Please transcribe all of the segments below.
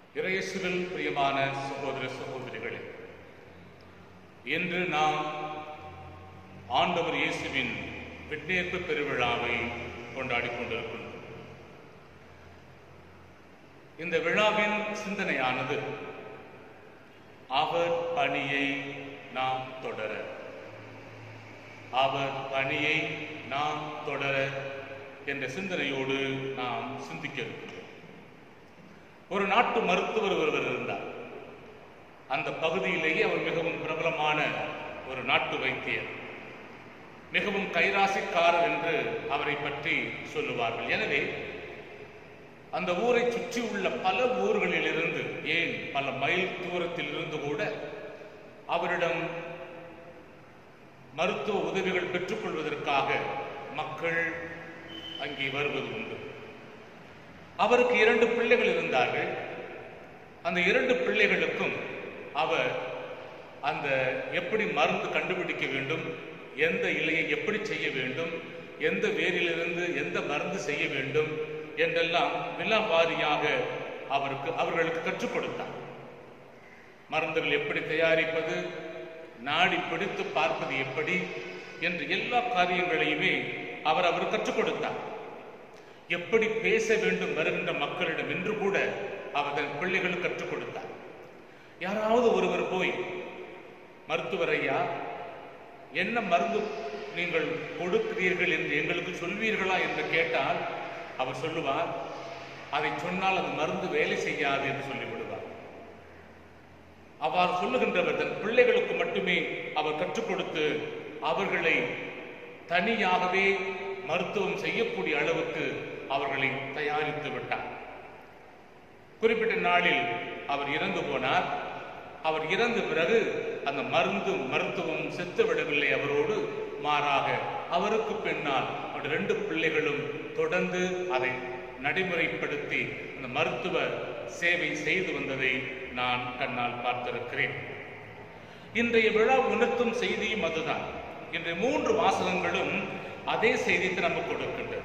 இறையேசுவில் பிரியமான சகோதர சகோதரிகளே இன்று நாம் ஆண்டவர் இயேசுவின் விண்ணேற்பு பெருவிழாவை கொண்டாடிக் கொண்டிருக்கின்றோம் இந்த விழாவின் சிந்தனையானது அவர் பணியை நாம் தொடர அவர் பணியை நாம் தொடர என்ற சிந்தனையோடு நாம் சிந்திக்க இருக்கிறோம் ஒரு நாட்டு மருத்துவர் ஒருவர் இருந்தார் அந்த பகுதியிலேயே அவர் மிகவும் பிரபலமான ஒரு நாட்டு வைத்தியர் மிகவும் கைராசிக்காரர் என்று அவரை பற்றி சொல்லுவார்கள் எனவே அந்த ஊரை சுற்றி உள்ள பல ஊர்களிலிருந்து ஏன் பல மைல் தூரத்தில் இருந்து கூட அவரிடம் மருத்துவ உதவிகள் பெற்றுக்கொள்வதற்காக மக்கள் அங்கே வருவது உண்டு அவருக்கு இரண்டு பிள்ளைகள் இருந்தார்கள் அந்த இரண்டு பிள்ளைகளுக்கும் அவர் அந்த எப்படி மருந்து கண்டுபிடிக்க வேண்டும் எந்த இலையை எப்படி செய்ய வேண்டும் எந்த வேரிலிருந்து எந்த மருந்து செய்ய வேண்டும் என்றெல்லாம் விலாவாரியாக அவருக்கு அவர்களுக்கு கற்றுக் கொடுத்தார் மருந்துகள் எப்படி தயாரிப்பது நாடி பிடித்து பார்ப்பது எப்படி என்று எல்லா காரியங்களையுமே அவர் அவர் கற்றுக் கொடுத்தார் எப்படி பேச வேண்டும் வருகின்ற மக்களிடம் என்று கூட அவர் தன் பிள்ளைகளுக்கு கற்றுக் கொடுத்தார் யாராவது ஒருவர் போய் மருத்துவர் ஐயா என்ன மருந்து நீங்கள் கொடுக்கிறீர்கள் என்று எங்களுக்கு சொல்வீர்களா என்று கேட்டால் அவர் சொல்லுவார் அதை சொன்னால் அந்த மருந்து வேலை செய்யாது என்று சொல்லிவிடுவார் அவ்வாறு சொல்லுகின்றவர் தன் பிள்ளைகளுக்கு மட்டுமே அவர் கற்றுக் கொடுத்து அவர்களை தனியாகவே மருத்துவம் செய்யக்கூடிய அளவுக்கு அவர்களை தயாரித்து விட்டார் குறிப்பிட்ட நாளில் அவர் இறந்து போனார் அவர் இறந்த பிறகு அந்த மருந்து மருத்துவம் செத்து விடவில்லை அவரோடு மாறாக அவருக்கு பின்னால் அவருடைய ரெண்டு பிள்ளைகளும் தொடர்ந்து அதை நடைமுறைப்படுத்தி அந்த மருத்துவ சேவை செய்து வந்ததை நான் கண்ணால் பார்த்திருக்கிறேன் இன்றைய விழா உணர்த்தும் செய்தியும் அதுதான் இன்றைய மூன்று வாசகங்களும் அதே செய்திக்கு நமக்கு கொடுக்கின்றது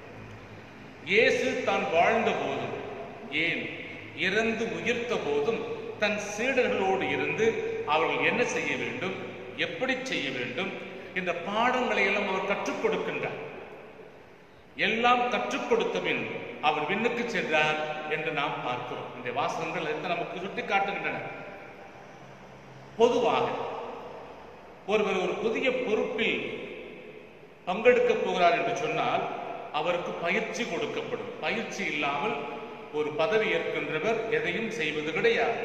இயேசு தான் வாழ்ந்த போதும் ஏன் இறந்து உயிர்த்த போதும் தன் சீடர்களோடு இருந்து அவர்கள் என்ன செய்ய வேண்டும் எப்படி செய்ய வேண்டும் இந்த பாடங்களை எல்லாம் அவர் கற்றுக் கொடுக்கின்றார் எல்லாம் கற்றுக் கொடுத்த பின் அவர் விண்ணுக்கு சென்றார் என்று நாம் பார்க்கிறோம் இந்த வாசகங்கள் எந்த நமக்கு சுட்டி காட்டுகின்றன பொதுவாக ஒருவர் ஒரு புதிய பொறுப்பில் பங்கெடுக்க போகிறார் என்று சொன்னால் அவருக்கு பயிற்சி கொடுக்கப்படும் பயிற்சி இல்லாமல் ஒரு பதவி ஏற்கின்றவர் எதையும் செய்வது கிடையாது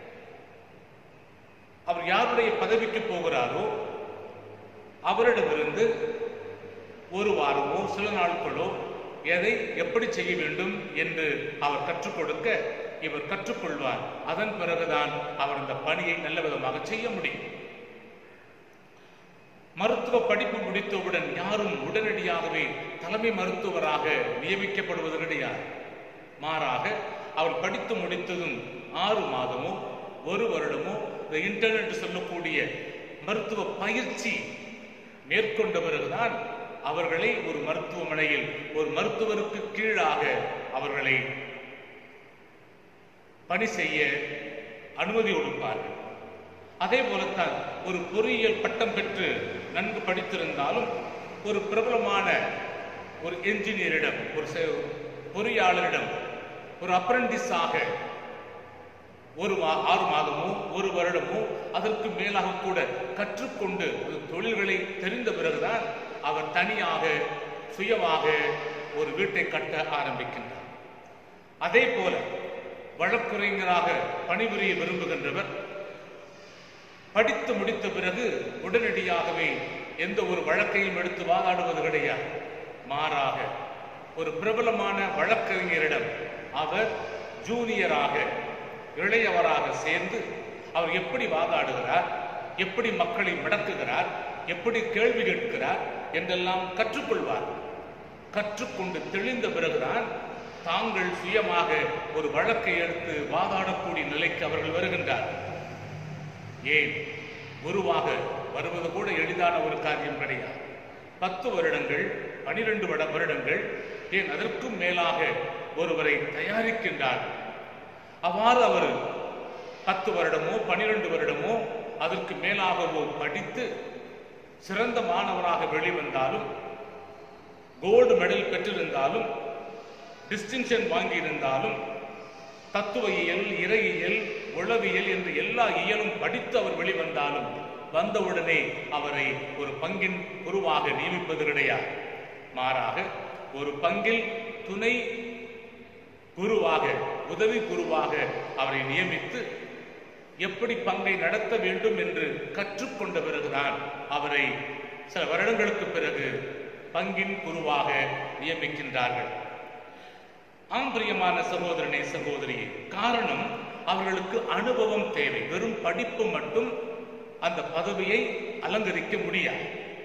அவர் யாருடைய பதவிக்கு போகிறாரோ அவரிடமிருந்து ஒரு வாரமோ சில நாட்களோ எதை எப்படி செய்ய வேண்டும் என்று அவர் கற்றுக் கொடுக்க இவர் கற்றுக்கொள்வார் அதன் பிறகுதான் அவர் அந்த பணியை நல்ல விதமாக செய்ய முடியும் மருத்துவ படிப்பு முடித்தவுடன் யாரும் உடனடியாகவே தலைமை மருத்துவராக நியமிக்கப்படுவது கிடையாது மாறாக அவர் படித்து முடித்ததும் ஆறு மாதமோ ஒரு வருடமோ இந்த இன்டர்நெட் சொல்லக்கூடிய மருத்துவ பயிற்சி மேற்கொண்ட பிறகுதான் அவர்களை ஒரு மருத்துவமனையில் ஒரு மருத்துவருக்கு கீழாக அவர்களை பணி செய்ய அனுமதி கொடுப்பார்கள் அதே போலத்தான் ஒரு பொறியியல் பட்டம் பெற்று நன்கு படித்திருந்தாலும் ஒரு பிரபலமான ஒரு என்ஜினியரிடம் ஒரு பொறியாளரிடம் ஒரு அப்ரண்டிஸாக ஒரு ஆறு மாதமோ ஒரு வருடமோ அதற்கு மேலாக கூட கற்றுக்கொண்டு தொழில்களை தெரிந்த பிறகுதான் அவர் தனியாக சுயமாக ஒரு வீட்டை கட்ட ஆரம்பிக்கின்றார் அதே போல வழக்குரைஞராக பணிபுரிய விரும்புகின்றவர் படித்து முடித்த பிறகு உடனடியாகவே எந்த ஒரு வழக்கையும் எடுத்து வாதாடுவது கிடையாது மாறாக ஒரு பிரபலமான வழக்கறிஞரிடம் அவர் ஜூனியராக இளையவராக சேர்ந்து அவர் எப்படி வாதாடுகிறார் எப்படி மக்களை மடக்குகிறார் எப்படி கேள்வி கேட்கிறார் என்றெல்லாம் கற்றுக்கொள்வார் கற்றுக்கொண்டு தெளிந்த பிறகுதான் தாங்கள் சுயமாக ஒரு வழக்கை எடுத்து வாதாடக்கூடிய நிலைக்கு அவர்கள் வருகின்றார் ஏன் குருவாக வருவது கூட எளிதான ஒரு காரியம் கிடையாது பத்து வருடங்கள் பனிரெண்டு வருடங்கள் ஏன் அதற்கும் மேலாக ஒருவரை தயாரிக்கின்றார்கள் அவ்வாறு அவர் பத்து வருடமோ பனிரெண்டு வருடமோ அதற்கு மேலாகவோ படித்து சிறந்த மாணவராக வெளிவந்தாலும் கோல்டு மெடல் பெற்றிருந்தாலும் டிஸ்டிங்ஷன் வாங்கியிருந்தாலும் தத்துவ இயல் இறையியல் உளவியல் என்று எல்லா இயலும் படித்து அவர் வெளிவந்தாலும் வந்தவுடனே அவரை ஒரு பங்கின் குருவாக நியமிப்பது கிடையாது மாறாக ஒரு பங்கில் துணை குருவாக உதவி குருவாக அவரை நியமித்து எப்படி பங்கை நடத்த வேண்டும் என்று கற்றுக்கொண்ட பிறகுதான் அவரை சில வருடங்களுக்கு பிறகு பங்கின் குருவாக நியமிக்கின்றார்கள் ஆம் பிரியமான சகோதரனே சகோதரியே காரணம் அவர்களுக்கு அனுபவம் தேவை வெறும் படிப்பு மட்டும் அந்த பதவியை அலங்கரிக்க முடியாது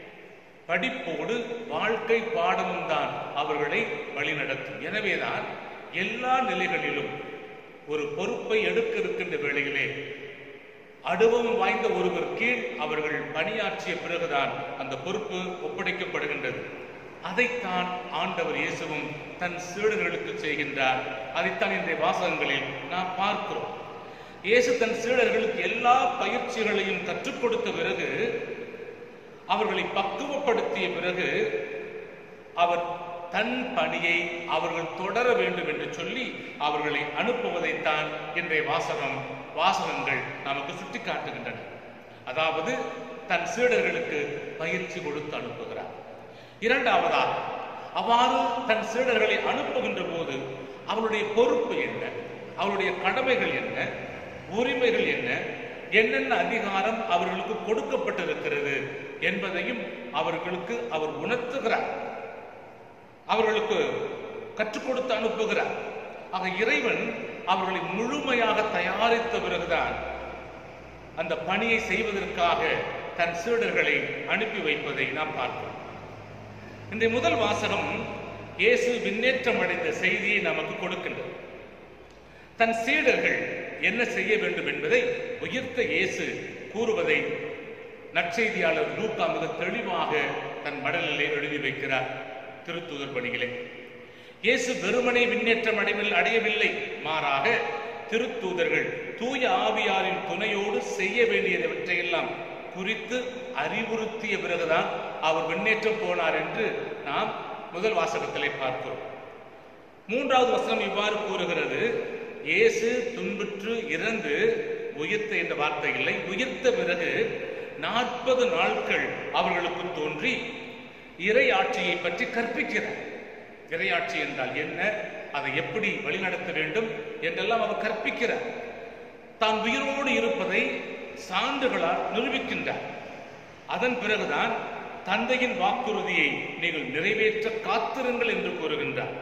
படிப்போடு வாழ்க்கை பாடமும் தான் அவர்களை வழிநடத்தும் எனவேதான் எல்லா நிலைகளிலும் ஒரு பொறுப்பை எடுக்க இருக்கின்ற வேளையிலே அனுபவம் வாய்ந்த ஒருவர் கீழ் அவர்கள் பணியாற்றிய பிறகுதான் அந்த பொறுப்பு ஒப்படைக்கப்படுகின்றது அதைத்தான் ஆண்டவர் இயேசுவும் தன் சீடர்களுக்கு செய்கின்றார் அதைத்தான் இன்றைய வாசகங்களில் நாம் பார்க்கிறோம் இயேசு தன் சீடர்களுக்கு எல்லா பயிற்சிகளையும் கற்றுக் கொடுத்த பிறகு அவர்களை பக்குவப்படுத்திய பிறகு அவர் தன் பணியை அவர்கள் தொடர வேண்டும் என்று சொல்லி அவர்களை அனுப்புவதைத்தான் இன்றைய வாசகம் வாசகங்கள் நமக்கு சுட்டிக்காட்டுகின்றன அதாவது தன் சீடர்களுக்கு பயிற்சி கொடுத்து அனுப்புகிறார் இரண்டாவதாக அவ்வாறு தன் சீடர்களை அனுப்புகின்ற போது அவருடைய பொறுப்பு என்ன அவருடைய கடமைகள் என்ன உரிமைகள் என்ன என்னென்ன அதிகாரம் அவர்களுக்கு கொடுக்கப்பட்டிருக்கிறது என்பதையும் அவர்களுக்கு அவர் உணர்த்துகிறார் அவர்களுக்கு கற்றுக் கொடுத்து அனுப்புகிறார் ஆக இறைவன் அவர்களை முழுமையாக தயாரித்த பிறகுதான் அந்த பணியை செய்வதற்காக தன் சீடர்களை அனுப்பி வைப்பதை நாம் பார்க்கிறோம் இந்த முதல் வாசகம் இயேசு விண்ணேற்றம் அடைந்த செய்தியை நமக்கு கொடுக்கின்றது தன் சீடர்கள் என்ன செய்ய வேண்டும் என்பதை உயர்த்த இயேசு கூறுவதை நற்செய்தியாளர் லூக்கா மிக தெளிவாக தன் மடலிலே எழுதி வைக்கிறார் திருத்தூதர் பணிகளே இயேசு வெறுமனை விண்ணேற்றம் அடைவில் அடையவில்லை மாறாக திருத்தூதர்கள் தூய ஆவியாரின் துணையோடு செய்ய வேண்டியவற்றையெல்லாம் குறித்து அறிவுறுத்திய பிறகுதான் அவர் விண்ணேற்றம் போனார் என்று நாம் முதல் வாசகத்திலே பார்க்கிறோம் மூன்றாவது வசனம் இவ்வாறு கூறுகிறது இயேசு துன்புற்று இறந்து உயிர்த்த என்ற வார்த்தை இல்லை உயிர்த்த பிறகு நாற்பது நாட்கள் அவர்களுக்கு தோன்றி இறை ஆட்சியை பற்றி கற்பிக்கிறார் இறையாட்சி என்றால் என்ன அதை எப்படி வழிநடத்த வேண்டும் என்றெல்லாம் அவர் கற்பிக்கிறார் தான் உயிரோடு இருப்பதை சான்றுகளால் நிரூபிக்கின்றார் அதன் பிறகுதான் தந்தையின் வாக்குறுதியை நீங்கள் நிறைவேற்ற காத்திருங்கள் என்று கூறுகின்றார்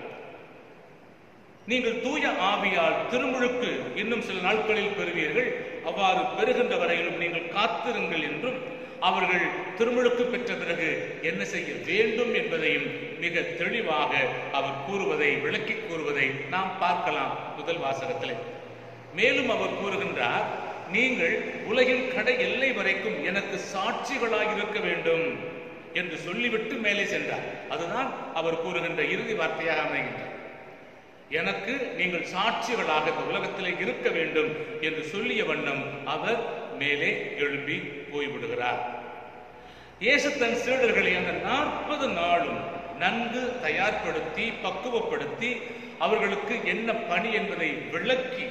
நீங்கள் தூய ஆவியால் திருமுழுக்கு இன்னும் சில நாட்களில் பெறுவீர்கள் அவ்வாறு பெறுகின்ற வரையிலும் நீங்கள் காத்திருங்கள் என்றும் அவர்கள் திருமுழுக்கு பெற்ற பிறகு என்ன செய்ய வேண்டும் என்பதையும் மிக தெளிவாக அவர் கூறுவதை விளக்கி கூறுவதை நாம் பார்க்கலாம் முதல் வாசகத்திலே மேலும் அவர் கூறுகின்றார் நீங்கள் உலகின் கடை எல்லை வரைக்கும் எனக்கு சாட்சிகளாக இருக்க வேண்டும் என்று சொல்லிவிட்டு மேலே சென்றார் அதுதான் அவர் கூறுகின்ற இறுதி வார்த்தையாக அமைகின்றார் எனக்கு நீங்கள் சாட்சிகளாக இந்த உலகத்திலே இருக்க வேண்டும் என்று சொல்லிய வண்ணம் அவர் மேலே எழும்பி போய்விடுகிறார் இயேசு தன் சீடர்களை அந்த நாற்பது நாளும் நன்கு தயார்படுத்தி பக்குவப்படுத்தி அவர்களுக்கு என்ன பணி என்பதை விளக்கி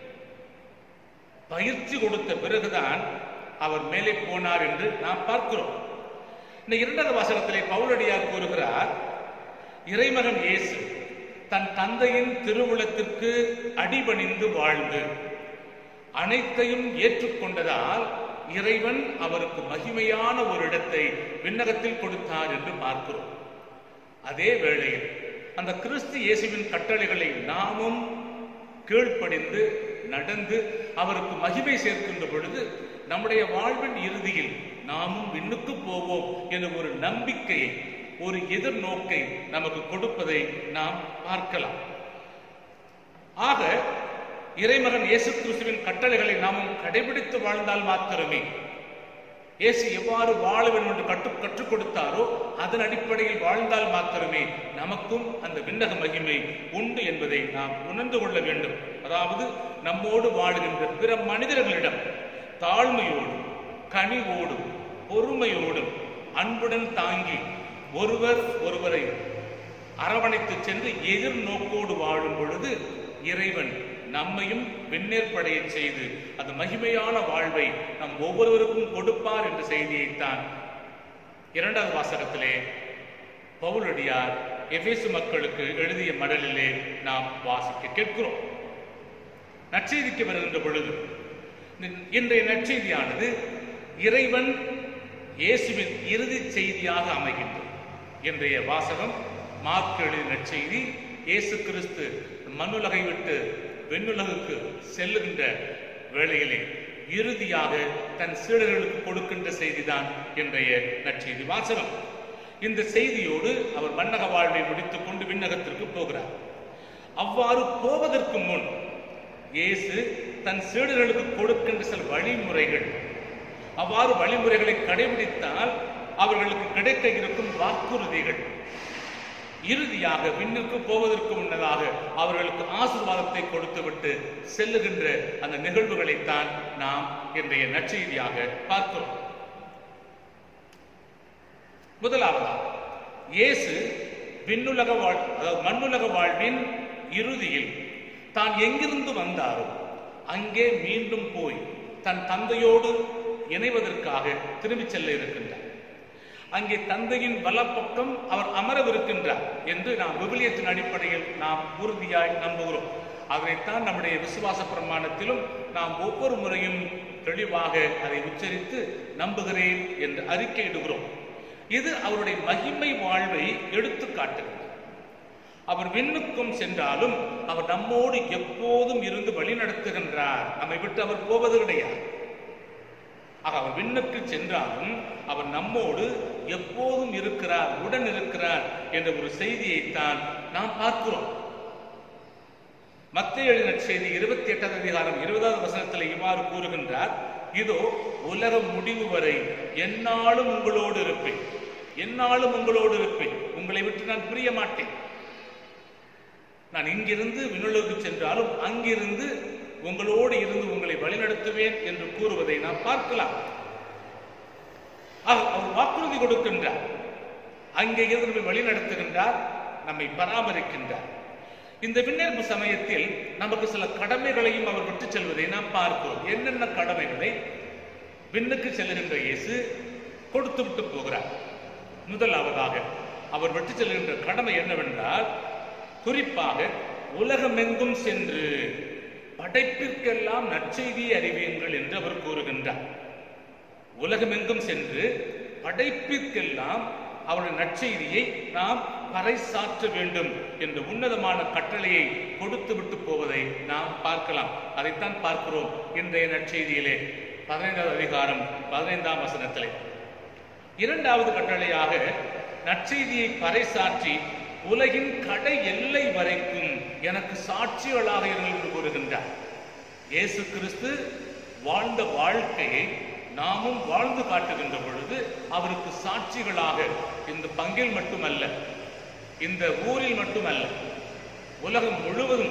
பயிற்சி கொடுத்த பிறகுதான் அவர் மேலே போனார் என்று நாம் பார்க்கிறோம் இந்த இரண்டாவது வாசகத்திலே பவுலடியார் கூறுகிறார் இறைமகன் இயேசு தன் தந்தையின் திருவுளத்திற்கு அடிபணிந்து வாழ்ந்து அனைத்தையும் ஏற்றுக்கொண்டதால் இறைவன் அவருக்கு மகிமையான ஒரு இடத்தை விண்ணகத்தில் கொடுத்தார் என்று பார்க்கிறோம் அதே வேளையில் அந்த கிறிஸ்து இயேசுவின் கட்டளைகளை நாமும் கீழ்ப்படிந்து நடந்து அவருக்கு மகிமை சேர்க்கின்ற பொழுது நம்முடைய வாழ்வின் இறுதியில் நாமும் விண்ணுக்கு போவோம் என்ற ஒரு நம்பிக்கையை ஒரு எதிர்நோக்கை நமக்கு கொடுப்பதை நாம் பார்க்கலாம் ஆக இறைமகன் இயேசு கிறிஸ்துவின் கட்டளைகளை நாமும் கடைபிடித்து வாழ்ந்தால் மாத்திரமே இயேசு எவ்வாறு வாழ வேண்டும் என்று கற்று கற்றுக் கொடுத்தாரோ அதன் அடிப்படையில் வாழ்ந்தால் மாத்திரமே நமக்கும் அந்த விண்ணக மகிமை உண்டு என்பதை நாம் உணர்ந்து கொள்ள வேண்டும் அதாவது நம்மோடு வாழுகின்ற பிற மனிதர்களிடம் தாழ்மையோடும் கனிவோடும் பொறுமையோடும் அன்புடன் தாங்கி ஒருவர் ஒருவரை அரவணைத்து சென்று எதிர்நோக்கோடு வாழும் பொழுது இறைவன் நம்மையும் விண்ணேற்படைய செய்து அந்த மகிமையான வாழ்வை நம் ஒவ்வொருவருக்கும் கொடுப்பார் என்ற செய்தியைத்தான் இரண்டாவது வாசகத்திலே பவுலடியார் எபேசு மக்களுக்கு எழுதிய மடலிலே நாம் வாசிக்க கேட்கிறோம் நற்செய்திக்கு வருகின்ற பொழுது இந்த- இன்றைய நற்செய்தியானது இறைவன் இயேசுவின் இறுதி செய்தியாக அமைகின்றது இன்றைய வாசகம் மார்க் எழுதிய நற்செய்தி இயேசு கிறிஸ்து மண்ணுலகை விட்டு வெண்ணுலகுக்கு செல்லுகின்ற வேளையிலே இறுதியாக தன் சீடர்களுக்கு கொடுக்கின்ற செய்திதான் இன்றைய நற்செய்தி வாசகம் இந்த செய்தியோடு அவர் மன்னக வாழ்வை முடித்துக் கொண்டு விண்ணகத்திற்கு போகிறார் அவ்வாறு போவதற்கு முன் இயேசு தன் சீடர்களுக்கு கொடுக்கின்ற சில வழிமுறைகள் அவ்வாறு வழிமுறைகளை கடைபிடித்தால் அவர்களுக்கு கிடைக்க இருக்கும் வாக்குறுதிகள் இறுதியாக விண்ணுக்கு போவதற்கு முன்னதாக அவர்களுக்கு ஆசீர்வாதத்தை கொடுத்துவிட்டு செல்லுகின்ற அந்த நிகழ்வுகளைத்தான் நாம் இன்றைய நற்செய்தியாக பார்க்கிறோம் முதலாவதாக இயேசு விண்ணுலக வாழ் அதாவது மண்ணுலக வாழ்வின் இறுதியில் தான் எங்கிருந்து வந்தாரோ அங்கே மீண்டும் போய் தன் தந்தையோடு இணைவதற்காக திரும்பிச் செல்ல இருக்கின்றார் அங்கே தந்தையின் வலப்பக்கம் அவர் அமரவிருக்கின்றார் என்று நாம் விவிலியத்தின் அடிப்படையில் நாம் உறுதியாய் நம்புகிறோம் அதனைத்தான் நம்முடைய விசுவாச பிரமாணத்திலும் நாம் ஒவ்வொரு முறையும் தெளிவாக அதை உச்சரித்து நம்புகிறேன் என்று அறிக்கையிடுகிறோம் இது அவருடைய மகிமை வாழ்வை எடுத்து காட்டுகிறது அவர் விண்ணுக்கும் சென்றாலும் அவர் நம்மோடு எப்போதும் இருந்து வழி நடத்துகின்றார் நம்மை விட்டு அவர் போவது கிடையாது ஆக அவர் விண்ணுக்கு சென்றாலும் அவர் நம்மோடு எப்போதும் இருக்கிறார் உடன் இருக்கிறார் என்ற ஒரு செய்தியைத்தான் நாம் பார்க்கிறோம் மத்திய எழுதின செய்தி இருபத்தி எட்டாவது அதிகாரம் இருபதாவது வசனத்தில் இவ்வாறு கூறுகின்றார் இதோ உலக முடிவு வரை என்னாலும் உங்களோடு இருப்பேன் என்னாலும் உங்களோடு இருப்பேன் உங்களை விட்டு நான் பிரிய மாட்டேன் நான் இங்கிருந்து விண்ணுலகுக்கு சென்றாலும் அங்கிருந்து உங்களோடு இருந்து உங்களை வழிநடத்துவேன் என்று கூறுவதை நாம் பார்க்கலாம் ஆக, அவர் வாக்குறுதி கொடுக்கின்றார் அங்கே இருந்து நம்மை வழிநடத்துகின்றார் நம்மை பராமரிக்கின்றார் இந்த விண்ணேற்பு சமயத்தில் நமக்கு சில கடமைகளையும் அவர் விட்டுச் செல்வதை நாம் பார்க்கிறோம் என்னென்ன கடமைகளை விண்ணுக்கு செல்லுகின்ற இயேசு கொடுத்து விட்டு போகிறார் முதலாவதாக அவர் விட்டுச் செல்கின்ற கடமை என்னவென்றால் குறிப்பாக உலகமெங்கும் சென்று படைப்பிற்கெல்லாம் நற்செய்தியை அறிவியுங்கள் என்று அவர் கூறுகின்றார் உலகமெங்கும் சென்று படைப்பிற்கெல்லாம் அவருடைய நற்செய்தியை நாம் பறைசாற்ற வேண்டும் என்ற உன்னதமான கட்டளையை கொடுத்து விட்டு போவதை நாம் பார்க்கலாம் அதைத்தான் பார்க்கிறோம் இன்றைய நற்செய்தியிலே பதினைந்தாவது அதிகாரம் பதினைந்தாம் வசனத்திலே இரண்டாவது கட்டளையாக நற்செய்தியை பறைசாற்றி உலகின் கடை எல்லை வரைக்கும் எனக்கு சாட்சிகளாக இருங்கள் என்று கூறுகின்றார் இயேசு கிறிஸ்து வாழ்ந்த வாழ்க்கையை நாமும் வாழ்ந்து காட்டுகின்ற பொழுது அவருக்கு சாட்சிகளாக இந்த பங்கில் மட்டுமல்ல இந்த ஊரில் மட்டுமல்ல உலகம் முழுவதும்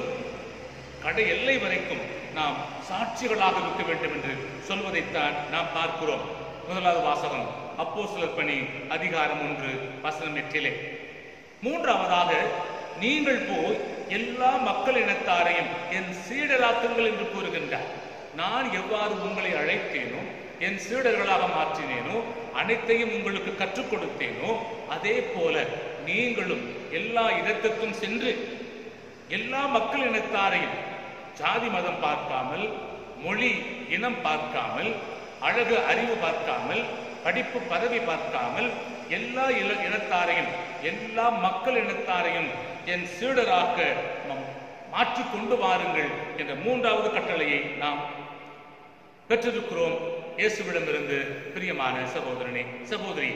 கடை எல்லை வரைக்கும் நாம் சாட்சிகளாக இருக்க வேண்டும் என்று சொல்வதைத்தான் நாம் பார்க்கிறோம் முதலாவது வாசகம் அப்போஸ்தலர் பணி அதிகாரம் ஒன்று வசனம் எட்டிலே மூன்றாவதாக நீங்கள் போய் எல்லா மக்கள் இனத்தாரையும் என் சீடராக்குங்கள் என்று கூறுகின்றார் நான் எவ்வாறு உங்களை அழைத்தேனோ என் சீடர்களாக மாற்றினேனோ அனைத்தையும் உங்களுக்கு கற்றுக் கொடுத்தேனோ அதே போல நீங்களும் எல்லா இடத்துக்கும் சென்று எல்லா மக்கள் இனத்தாரையும் ஜாதி மதம் பார்க்காமல் மொழி இனம் பார்க்காமல் அழகு அறிவு பார்க்காமல் படிப்பு பதவி பார்க்காமல் எல்லா இல- இனத்தாரையும் எல்லா மக்கள் இனத்தாரையும் என் சீடராக ம- மாற்றிக் கொண்டு வாருங்கள் என்ற மூன்றாவது கட்டளையை நாம் பெற்றிருக்கிறோம் இயேசுவிடமிருந்து பிரியமான சகோதரனே சகோதரி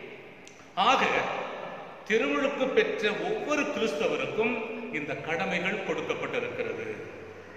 ஆக திருமுழுக்கு பெற்ற ஒவ்வொரு கிறிஸ்தவருக்கும் இந்த கடமைகள் கொடுக்கப்பட்டிருக்கிறது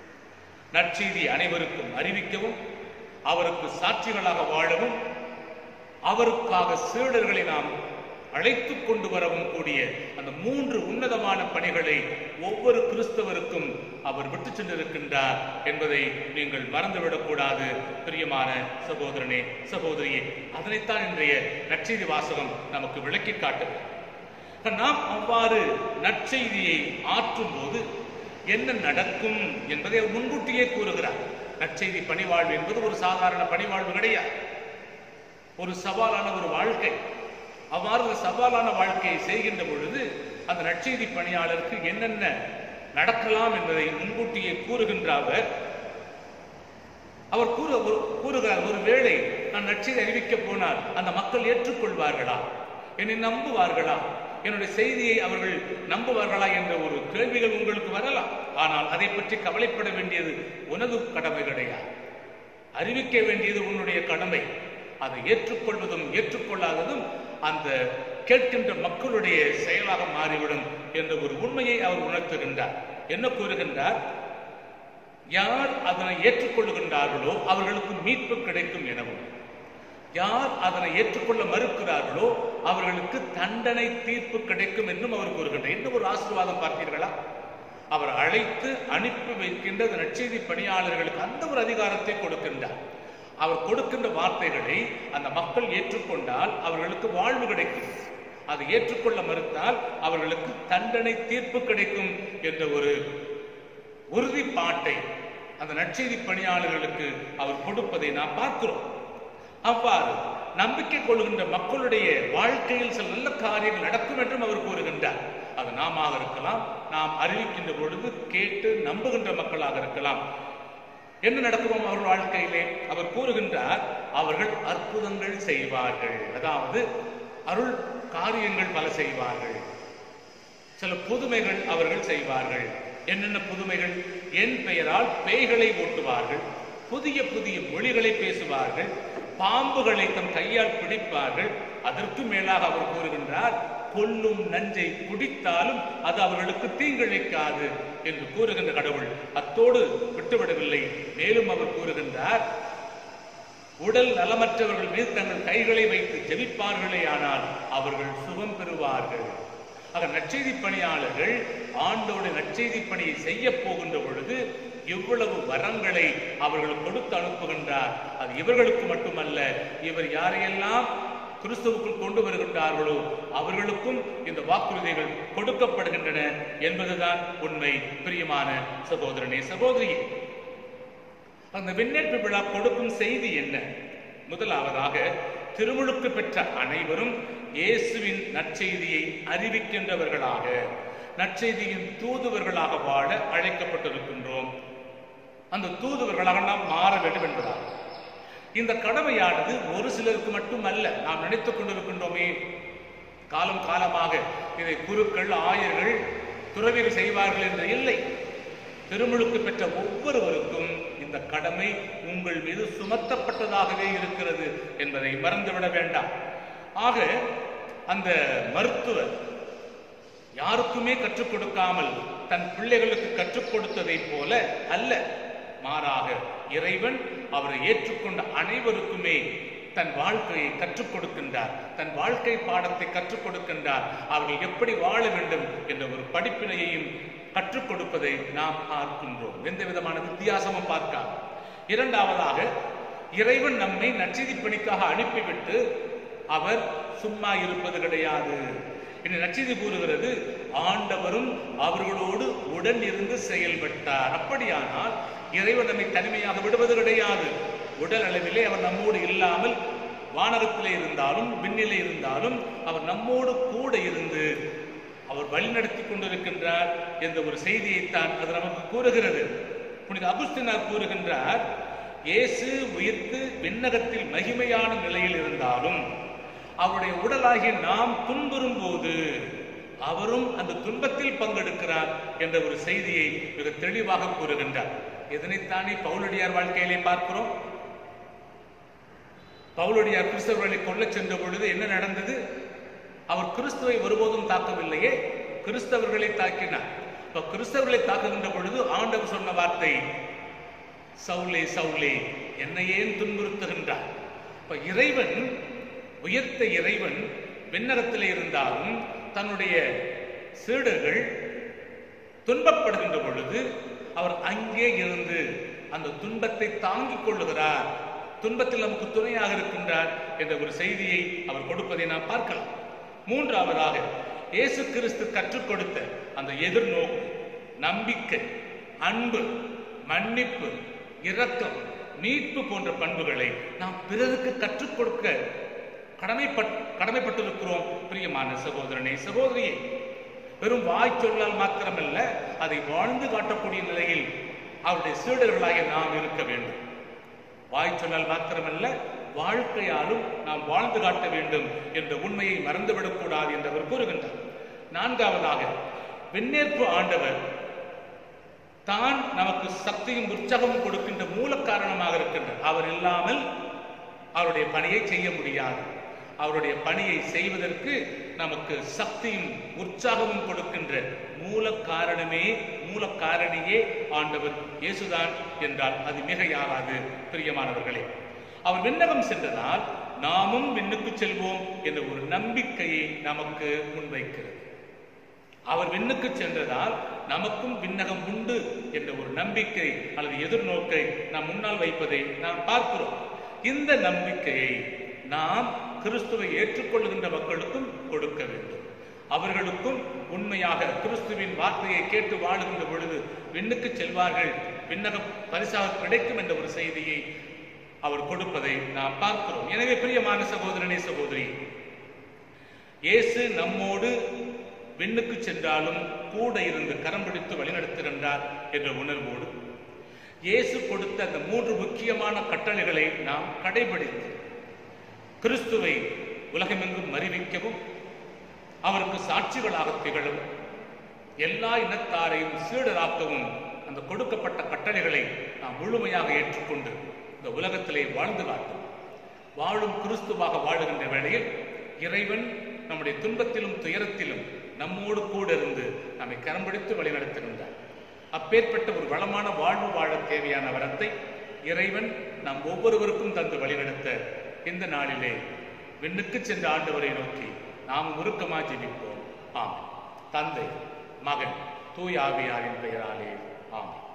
நற்செய்தி அனைவருக்கும் அறிவிக்கவும் அவருக்கு சாட்சிகளாக வாழவும் அவருக்காக சீடர்களை நாம் அழைத்து கொண்டு வரவும் கூடிய அந்த மூன்று உன்னதமான பணிகளை ஒவ்வொரு கிறிஸ்தவருக்கும் அவர் விட்டு சென்றிருக்கின்றார் என்பதை நீங்கள் மறந்துவிடக்கூடாது பிரியமான சகோதரனே சகோதரியே அதனைத்தான் இன்றைய நற்செய்தி வாசகம் நமக்கு விளக்கி காட்டுகிறது நாம் அவ்வாறு நற்செய்தியை ஆற்றும் போது என்ன நடக்கும் என்பதை அவர் முன்கூட்டியே கூறுகிறார் நற்செய்தி பணிவாழ்வு என்பது ஒரு சாதாரண பணிவாழ்வு கிடையாது ஒரு சவாலான ஒரு வாழ்க்கை அவ்வாறு ஒரு சவாலான வாழ்க்கையை செய்கின்ற பொழுது அந்த நற்செய்தி பணியாளருக்கு என்னென்ன நடக்கலாம் என்பதை முன்கூட்டியே கூறுகின்ற அவர் அவர் கூற ஒரு- கூறுகிறார் ஒரு வேளை நான் நற்செய்தி அறிவிக்க போனால் அந்த மக்கள் ஏற்றுக்கொள்வார்களா என்னை நம்புவார்களா என்னுடைய செய்தியை அவர்கள் நம்புவார்களா என்ற ஒரு கேள்விகள் உங்களுக்கு வரலாம் ஆனால் அதை பற்றி கவலைப்பட வேண்டியது உனது கடமை கிடையாது அறிவிக்க வேண்டியது உன்னுடைய கடமை அதை ஏற்றுக்கொள்வதும் ஏற்றுக்கொள்ளாததும் அந்த கேட்கின்ற மக்களுடைய செயலாக மாறிவிடும் என்ற ஒரு உண்மையை அவர் உணர்த்துகின்றார் என்ன கூறுகின்றார் யார் அதனை ஏற்றுக்கொள்ளுகின்றார்களோ அவர்களுக்கு மீட்பு கிடைக்கும் எனவும் யார் அதனை ஏற்றுக்கொள்ள மறுக்கிறார்களோ அவர்களுக்கு தண்டனை தீர்ப்பு கிடைக்கும் என்றும் அவர் கூறுகின்றார் என்ன ஒரு ஆசீர்வாதம் பார்த்தீர்களா அவர் அழைத்து அனுப்பி வைக்கின்ற அந்த நற்செய்தி பணியாளர்களுக்கு அந்த ஒரு அதிகாரத்தை கொடுக்கின்றார் அவர் கொடுக்கின்ற வார்த்தைகளை அந்த மக்கள் ஏற்றுக்கொண்டால் அவர்களுக்கு வாழ்வு கிடைக்கும் அதை ஏற்றுக்கொள்ள மறுத்தால் அவர்களுக்கு தண்டனை தீர்ப்பு கிடைக்கும் என்ற ஒரு உறுதிப்பாட்டை அந்த நற்செய்தி பணியாளர்களுக்கு அவர் கொடுப்பதை நாம் பார்க்கிறோம் அவ்வாறு நம்பிக்கை கொள்கின்ற மக்களுடைய வாழ்க்கையில் சில நல்ல காரியங்கள் நடக்கும் என்றும் அவர் கூறுகின்றார் அது நாம இருக்கலாம் நாம் அறிவிக்கின்ற பொழுது கேட்டு நம்புகின்ற மக்களாக இருக்கலாம் என்ன நடக்குமோ அவர்கள் வாழ்க்கையிலே அவர் கூறுகின்றார் அவர்கள் அற்புதங்கள் செய்வார்கள் அதாவது அருள் காரியங்கள் பல செய்வார்கள் சில புதுமைகள் அவர்கள் செய்வார்கள் என்னென்ன புதுமைகள் என் பெயரால் பேய்களை ஓட்டுவார்கள் புதிய புதிய மொழிகளை பேசுவார்கள் பாம்புகளை தம் கையால் பிடிப்பார்கள் அதற்கு மேலாக அவர் கூறுகின்றார் கொல்லும் நஞ்சை குடித்தாலும் அது அவர்களுக்கு தீங்கிழைக்காது என்று கூறுகின்ற கடவுள் அத்தோடு விட்டுவிடவில்லை மேலும் அவர் கூறுகின்றார் உடல் நலமற்றவர்கள் மீது தங்கள் கைகளை வைத்து ஜெபிப்பார்களே ஆனால் அவர்கள் சுகம் பெறுவார்கள் ஆக நற்செய்தி பணியாளர்கள் ஆண்டோட நற்செய்தி பணியை செய்ய போகின்ற பொழுது எவ்வளவு வரங்களை அவர்கள் கொடுத்து அனுப்புகின்றார் அது இவர்களுக்கு மட்டுமல்ல இவர் யாரையெல்லாம் கிறிஸ்துவுக்குள் கொண்டு வருகின்றார்களோ அவர்களுக்கும் இந்த வாக்குறுதிகள் கொடுக்கப்படுகின்றன என்பதுதான் உண்மை பிரியமான சகோதரனே சகோதரியே அந்த விண்ணேற்பு விழா கொடுக்கும் செய்தி என்ன முதலாவதாக திருமுழுக்கு பெற்ற அனைவரும் இயேசுவின் நற்செய்தியை அறிவிக்கின்றவர்களாக நற்செய்தியின் தூதுவர்களாக வாழ அழைக்கப்பட்டிருக்கின்றோம் அந்த தூதுவர்களாக நாம் மாற வேண்டும் என்பதாகும் இந்த கடமையானது ஒரு சிலருக்கு மட்டுமல்ல நாம் நினைத்துக் கொண்டிருக்கின்றோமே காலம் காலமாக இதை குருக்கள் ஆயர்கள் துறவிகள் செய்வார்கள் என்று இல்லை திருமுழுக்கு பெற்ற ஒவ்வொருவருக்கும் இந்த கடமை உங்கள் மீது சுமத்தப்பட்டதாகவே இருக்கிறது என்பதை மறந்துவிட வேண்டாம் ஆக அந்த மருத்துவர் யாருக்குமே கற்றுக் கொடுக்காமல் தன் பிள்ளைகளுக்கு கற்றுக் கொடுத்ததைப் போல அல்ல மாறாக இறைவன் அவரை ஏற்றுக்கொண்ட அனைவருக்குமே தன் வாழ்க்கையை கற்றுக் கொடுக்கின்றார் தன் வாழ்க்கை பாடத்தை கற்றுக் கொடுக்கின்றார் அவர்கள் எப்படி வாழ வேண்டும் என்ற ஒரு படிப்பினையையும் கற்றுக் கொடுப்பதை நாம் பார்க்கின்றோம் எந்த விதமான வித்தியாசமும் பார்க்காம இரண்டாவதாக இறைவன் நம்மை நற்செய்தி பணிக்காக அனுப்பிவிட்டு அவர் சும்மா இருப்பது கிடையாது இந்த நற்செய்தி கூறுகிறது ஆண்டவரும் அவர்களோடு உடன் இருந்து செயல்பட்டார் அப்படியானால் இறைவன் நம்மை தனிமையாக விடுவது கிடையாது உடல் அளவிலே அவர் நம்மோடு இல்லாமல் வானகத்திலே இருந்தாலும் விண்ணிலே இருந்தாலும் அவர் நம்மோடு கூட இருந்து அவர் வழிநடத்தி கொண்டிருக்கின்றார் என்ற ஒரு செய்தியைத்தான் அது நமக்கு கூறுகிறது புனித அகுஸ்தினார் கூறுகின்றார் இயேசு உயிர்த்து விண்ணகத்தில் மகிமையான நிலையில் இருந்தாலும் அவருடைய உடலாகிய நாம் துன்புறும் போது அவரும் அந்த துன்பத்தில் பங்கெடுக்கிறார் என்ற ஒரு செய்தியை மிக தெளிவாக கூறுகின்றார் இதனைத்தானே பவுலடியார் வாழ்க்கையிலே பார்க்கிறோம் பவுலடியார் கிறிஸ்தவர்களை கொல்லச் சென்ற பொழுது என்ன நடந்தது அவர் கிறிஸ்துவை ஒருபோதும் தாக்கவில்லையே கிறிஸ்தவர்களை தாக்கினார் இப்ப கிறிஸ்தவர்களை தாக்குகின்ற பொழுது ஆண்டவர் சொன்ன வார்த்தை சவுலே சவுலே என்னை ஏன் துன்புறுத்துகின்றார் இப்ப இறைவன் உயர்த்த இறைவன் விண்ணகத்தில் இருந்தாலும் தன்னுடைய சீடர்கள் துன்பப்படுகின்ற பொழுது அவர் அங்கே இருந்து அந்த துன்பத்தை தாங்கிக் கொள்ளுகிறார் துன்பத்தில் நமக்கு துணையாக இருக்கின்றார் என்ற ஒரு செய்தியை அவர் கொடுப்பதை நாம் பார்க்கலாம் மூன்றாவதாக இயேசு கிறிஸ்து கற்றுக் கொடுத்த அந்த எதிர்நோக்கு நம்பிக்கை அன்பு மன்னிப்பு இரக்கம் மீட்பு போன்ற பண்புகளை நாம் பிறருக்கு கற்றுக் கொடுக்க கடமைப்பட் கடமைப்பட்டிருக்கிறோம் பிரியமான சகோதரனே சகோதரியே வெறும் வாய் சொல்லால் மாத்திரமல்ல அதை வாழ்ந்து காட்டக்கூடிய நிலையில் அவருடைய சீடர்களாக நாம் இருக்க வேண்டும் வாய் சொல்லால் மாத்திரமல்ல வாழ்க்கையாலும் நாம் வாழ்ந்து காட்ட வேண்டும் என்ற உண்மையை மறந்துவிடக் கூடாது என்று அவர் கூறுகின்றார் நான்காவதாக விண்ணேற்பு ஆண்டவர் தான் நமக்கு சக்தியும் உற்சாகமும் கொடுக்கின்ற மூல காரணமாக இருக்கின்றார் அவர் இல்லாமல் அவருடைய பணியை செய்ய முடியாது அவருடைய பணியை செய்வதற்கு நமக்கு சக்தியும் உற்சாகமும் கொடுக்கின்ற மூல காரணமே மூல காரணியே ஆண்டவர் இயேசுதான் என்றால் அது மிகையாகாது பிரியமானவர்களே அவர் விண்ணகம் சென்றதால் நாமும் விண்ணுக்கு செல்வோம் என்ற ஒரு நம்பிக்கையை நமக்கு முன்வைக்கிறது அவர் விண்ணுக்கு சென்றதால் நமக்கும் விண்ணகம் உண்டு என்ற ஒரு நம்பிக்கை அல்லது எதிர்நோக்கை நாம் முன்னால் வைப்பதை நாம் பார்க்கிறோம் இந்த நம்பிக்கையை நாம் கிறிஸ்துவை ஏற்றுக்கொள்ளுகின்ற மக்களுக்கும் கொடுக்க வேண்டும் அவர்களுக்கும் உண்மையாக கிறிஸ்துவின் வார்த்தையை கேட்டு வாழுகின்ற பொழுது விண்ணுக்கு செல்வார்கள் விண்ணகம் பரிசாக கிடைக்கும் என்ற ஒரு செய்தியை அவர் கொடுப்பதை நாம் பார்க்கிறோம் எனவே பிரியமான சகோதரனே சகோதரி இயேசு நம்மோடு விண்ணுக்கு சென்றாலும் கூட இருந்து கரம் பிடித்து வழிநடத்துகின்றார் என்ற உணர்வோடு இயேசு கொடுத்த அந்த மூன்று முக்கியமான கட்டளைகளை நாம் கடைபிடித்து கிறிஸ்துவை உலகமெங்கும் அறிவிக்கவும் அவருக்கு சாட்சிகளாக திகழவும் எல்லா இனத்தாரையும் சீடராக்கவும் அந்த கொடுக்கப்பட்ட கட்டளைகளை நாம் முழுமையாக ஏற்றுக்கொண்டு இந்த உலகத்திலே வாழ்ந்து காட்டும் வாழும் கிறிஸ்துவாக வாழுகின்ற வேளையில் இறைவன் நம்முடைய துன்பத்திலும் துயரத்திலும் நம்மோடு கூட இருந்து நம்மை கரம் பிடித்து வழிநடத்துகின்றார் அப்பேற்பட்ட ஒரு வளமான வாழ்வு வாழ தேவையான வரத்தை இறைவன் நம் ஒவ்வொருவருக்கும் தந்து வழிநடத்த இந்த நாளிலே விண்ணுக்கு சென்ற ஆண்டவரை நோக்கி நாம் உருக்கமாக ஜெபிப்போம் ஆமென் தந்தை மகன் தூய் ஆவியாரின் பெயராலே ஆமென்